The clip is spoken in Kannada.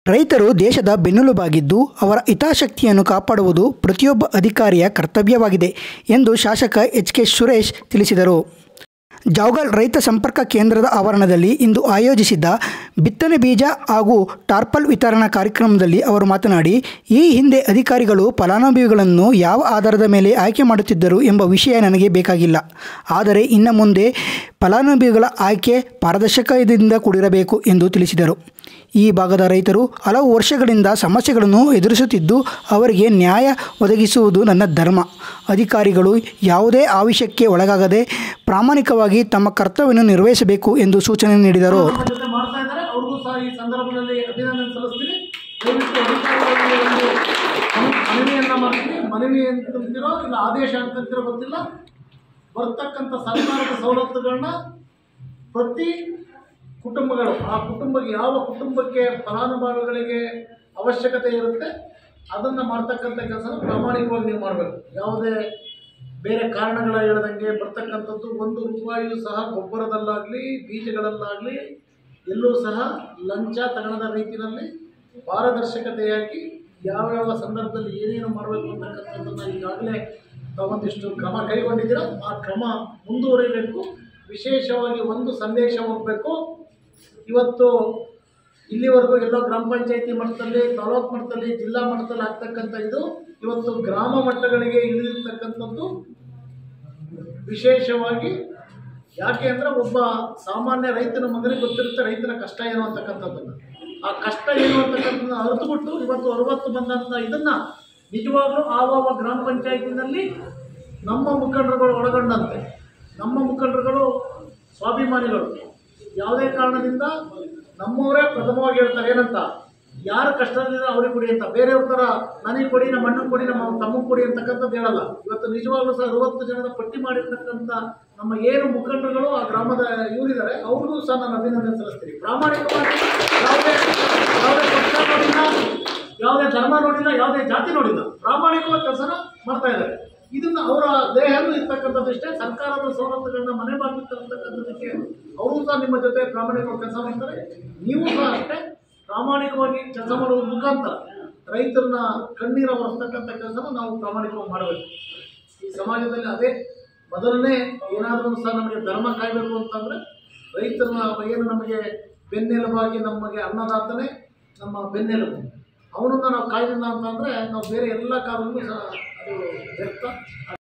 ರೈತರು ದೇಶದ ಬೆನ್ನೆಲುಬಾಗಿದ್ದು ಅವರ ಹಿತಾಸಕ್ತಿಯನ್ನು ಕಾಪಾಡುವುದು ಪ್ರತಿಯೊಬ್ಬ ಅಧಿಕಾರಿಯ ಕರ್ತವ್ಯವಾಗಿದೆ ಎಂದು ಶಾಸಕ ಎಚ್ ಕೆ ಸುರೇಶ್ ತಿಳಿಸಿದರು ಜಾವಗಲ್ ರೈತ ಸಂಪರ್ಕ ಕೇಂದ್ರದ ಆವರಣದಲ್ಲಿ ಇಂದು ಆಯೋಜಿಸಿದ್ದ ಬಿತ್ತನೆ ಬೀಜ ಹಾಗೂ ಟಾರ್ಪಲ್ ವಿತರಣಾ ಕಾರ್ಯಕ್ರಮದಲ್ಲಿ ಅವರು ಮಾತನಾಡಿ ಈ ಹಿಂದೆ ಅಧಿಕಾರಿಗಳು ಫಲಾನುಭವಿಗಳನ್ನು ಯಾವ ಆಧಾರದ ಮೇಲೆ ಆಯ್ಕೆ ಮಾಡುತ್ತಿದ್ದರು ಎಂಬ ವಿಷಯ ನನಗೆ ಬೇಕಾಗಿಲ್ಲ ಆದರೆ ಇನ್ನು ಮುಂದೆ ಫಲಾನುಭವಿಗಳ ಆಯ್ಕೆ ಪಾರದರ್ಶಕದಿಂದ ಕೂಡಿರಬೇಕು ಎಂದು ತಿಳಿಸಿದರು ಈ ಭಾಗದ ರೈತರು ಹಲವು ವರ್ಷಗಳಿಂದ ಸಮಸ್ಯೆಗಳನ್ನು ಎದುರಿಸುತ್ತಿದ್ದು ಅವರಿಗೆ ನ್ಯಾಯ ಒದಗಿಸುವುದು ನನ್ನ ಧರ್ಮ ಅಧಿಕಾರಿಗಳು ಯಾವುದೇ ಆವಿಷಕ್ಕೆ ಒಳಗಾಗದೆ ಪ್ರಾಮಾಣಿಕವಾಗಿ ತಮ್ಮ ಕರ್ತವ್ಯವನ್ನು ನಿರ್ವಹಿಸಬೇಕು ಎಂದು ಸೂಚನೆ ನೀಡಿದರು ನಮ್ಮ ಜೊತೆ ಮಾಡ್ತಾ ಇದ್ದಾರೆ ಅವ್ರಿಗೂ ಸಹ ಈ ಸಂದರ್ಭದಲ್ಲಿ ಅಭಿನಂದನೆ ಸಲ್ಲಿಸ್ತೀನಿ ದಯವಿಟ್ಟು ಅಧಿಕಾರಿಗಳಿಗೆ ಒಂದು ಮನ- ಮನವಿಯನ್ನ ಮಾಡ್ತೀನಿ ಮನವಿ ಅಂತಂತಿರೋ ಇಲ್ಲ ಆದೇಶ ಅಂತಂತಿರೋ ಗೊತ್ತಿಲ್ಲ ಬರ್ತಕ್ಕಂಥ ಸರ್ಕಾರದ ಸವಲತ್ತುಗಳನ್ನ ಪ್ರತಿ ಕುಟುಂಬಗಳು ಆ ಕುಟುಂಬಕ್ಕೆ ಯಾವ ಕುಟುಂಬಕ್ಕೆ ಫಲಾನುಭವಿಗಳಿಗೆ ಅವಶ್ಯಕತೆ ಇರುತ್ತೆ ಅದನ್ನು ಮಾಡ್ತಕ್ಕಂಥ ಕೆಲಸ ಪ್ರಾಮಾಣಿಕವಾಗಿ ನೀವು ಮಾಡಬೇಕು ಯಾವುದೇ ಬೇರೆ ಕಾರಣಗಳ ಹೇಳದಂಗೆ ಬರ್ತಕ್ಕಂಥದ್ದು ಒಂದು ರೂಪಾಯಿಯೂ ಸಹ ಗೊಬ್ಬರದಲ್ಲಾಗಲಿ ಬೀಜಗಳಲ್ಲಾಗಲಿ ಎಲ್ಲೂ ಸಹ ಲಂಚ ತಗಣದ ರೀತಿಯಲ್ಲಿ ಪಾರದರ್ಶಕತೆಯಾಗಿ ಯಾವ್ಯಾವ ಸಂದರ್ಭದಲ್ಲಿ ಏನೇನು ಮಾಡಬೇಕು ಅಂತಕ್ಕಂಥದ್ದನ್ನು ಈಗಾಗಲೇ ತಾವೊಂದಿಷ್ಟು ಕ್ರಮ ಕೈಗೊಂಡಿದ್ದೀರ ಆ ಕ್ರಮ ಮುಂದುವರಿಬೇಕು ವಿಶೇಷವಾಗಿ ಒಂದು ಸಂದೇಶ ಹೋಗಬೇಕು ಇವತ್ತು ಇಲ್ಲಿವರೆಗೂ ಎಲ್ಲೋ ಗ್ರಾಮ ಪಂಚಾಯತಿ ಮಟ್ಟದಲ್ಲಿ ತಾಲೂಕು ಮಟ್ಟದಲ್ಲಿ ಜಿಲ್ಲಾ ಮಟ್ಟದಲ್ಲಿ ಆಗ್ತಕ್ಕಂಥ ಇದು ಇವತ್ತು ಗ್ರಾಮ ಮಟ್ಟಗಳಿಗೆ ಇಳಿದಿರ್ತಕ್ಕಂಥದ್ದು ವಿಶೇಷವಾಗಿ ಯಾಕೆ ಅಂದರೆ ಒಬ್ಬ ಸಾಮಾನ್ಯ ರೈತನ ಮಗನಿಗೆ ಗೊತ್ತಿರುತ್ತೆ ರೈತನ ಕಷ್ಟ ಏನು ಅಂತಕ್ಕಂಥದ್ದನ್ನು ಆ ಕಷ್ಟ ಏನು ಅಂತಕ್ಕಂಥದ್ದನ್ನ ಅರಿತುಬಿಟ್ಟು ಇವತ್ತು ಅರವತ್ತು ಬಂದಂಥ ಇದನ್ನು ನಿಜವಾಗ್ಲೂ ಆವಾವ ಗ್ರಾಮ ಪಂಚಾಯತಿನಲ್ಲಿ ನಮ್ಮ ಮುಖಂಡರುಗಳು ಒಳಗೊಂಡಂತೆ ನಮ್ಮ ಮುಖಂಡರುಗಳು ಸ್ವಾಭಿಮಾನಿಗಳು ಯಾವುದೇ ಕಾರಣದಿಂದ ನಮ್ಮವರೇ ಪ್ರಥಮವಾಗಿ ಹೇಳ್ತಾರೆ ಏನಂತ ಯಾರು ಕಷ್ಟದಲ್ಲಿರೋ ಅವ್ರಿಗೆ ಕೊಡಿ ಅಂತ ಬೇರೆಯವ್ರ ಥರ ನನಗೆ ಕೊಡಿ ನಮ್ಮ ಅಣ್ಣನ ಕೊಡಿ ನಮ್ಮ ತಮ್ಮಗೆ ಕೊಡಿ ಅಂತಕ್ಕಂಥದ್ದು ಹೇಳಲ್ಲ ಇವತ್ತು ನಿಜವಾಗ್ಲೂ ಸಹ ಅರವತ್ತು ಜನದ ಪಟ್ಟಿ ಮಾಡಿರ್ತಕ್ಕಂಥ ನಮ್ಮ ಏನು ಮುಖಂಡರುಗಳು ಆ ಗ್ರಾಮದ ಇವರಿದ್ದಾರೆ ಅವ್ರಿಗೂ ಸಹ ನಾನು ಅಭಿನಂದನೆ ಸಲ್ಲಿಸ್ತೀನಿ ಪ್ರಾಮಾಣಿಕವಾಗಿ ಯಾವುದೇ ಯಾವುದೇ ಪಕ್ಷ ನೋಡಿಲ್ಲ ಯಾವುದೇ ಧರ್ಮ ನೋಡಿಲ್ಲ ಯಾವುದೇ ಜಾತಿ ನೋಡಿಲ್ಲ ಪ್ರಾಮಾಣಿಕವಾಗಿ ಕೆಲಸನ ಮಾಡ್ತಾ ಇದ್ದಾರೆ ಇದನ್ನ ಅವರ ದೇಹಲ್ಲೂ ಇರ್ತಕ್ಕಂಥದ್ದು ಇಷ್ಟೇ ಸರ್ಕಾರದ ಸವಲತ್ತುಗಳನ್ನ ಮನೆ ಬಾಗಿಲು ತರ್ತಕ್ಕಂಥದ್ದಕ್ಕೆ ಅವರು ಸಹ ನಿಮ್ಮ ಜೊತೆ ಪ್ರಾಮಾಣಿಕವಾಗಿ ಕೆಲಸ ಮಾಡ್ತಾರೆ ನೀವು ಸಹ ಅಷ್ಟೇ ಪ್ರಾಮಾಣಿಕವಾಗಿ ಕೆಲಸ ಮಾಡೋದ್ರ ಮುಖಾಂತರ ರೈತರನ್ನ ಕಣ್ಣೀರ ಒರೆಸ್ತಕ್ಕಂಥ ಕೆಲಸನ ನಾವು ಪ್ರಾಮಾಣಿಕವಾಗಿ ಮಾಡಬೇಕು ಈ ಸಮಾಜದಲ್ಲಿ ಅದೇ ಮೊದಲನೇ ಏನಾದರೂ ಸಹ ನಮಗೆ ಧರ್ಮ ಕಾಯಬೇಕು ಅಂತಂದರೆ ರೈತರನ್ನ ಏನು ನಮಗೆ ಬೆನ್ನೆಲುಬಾಗಿ ನಮಗೆ ಅನ್ನದಾತನೇ ನಮ್ಮ ಬೆನ್ನೆಲುಬು ಅವನನ್ನು ನಾವು ಕಾಯ್ದಿಲ್ಲ ಅಂತಂದರೆ ನಾವು ಬೇರೆ ಎಲ್ಲ ಕಾಲದಲ್ಲೂ ಸಹ ಅದು ವ್ಯರ್ಥ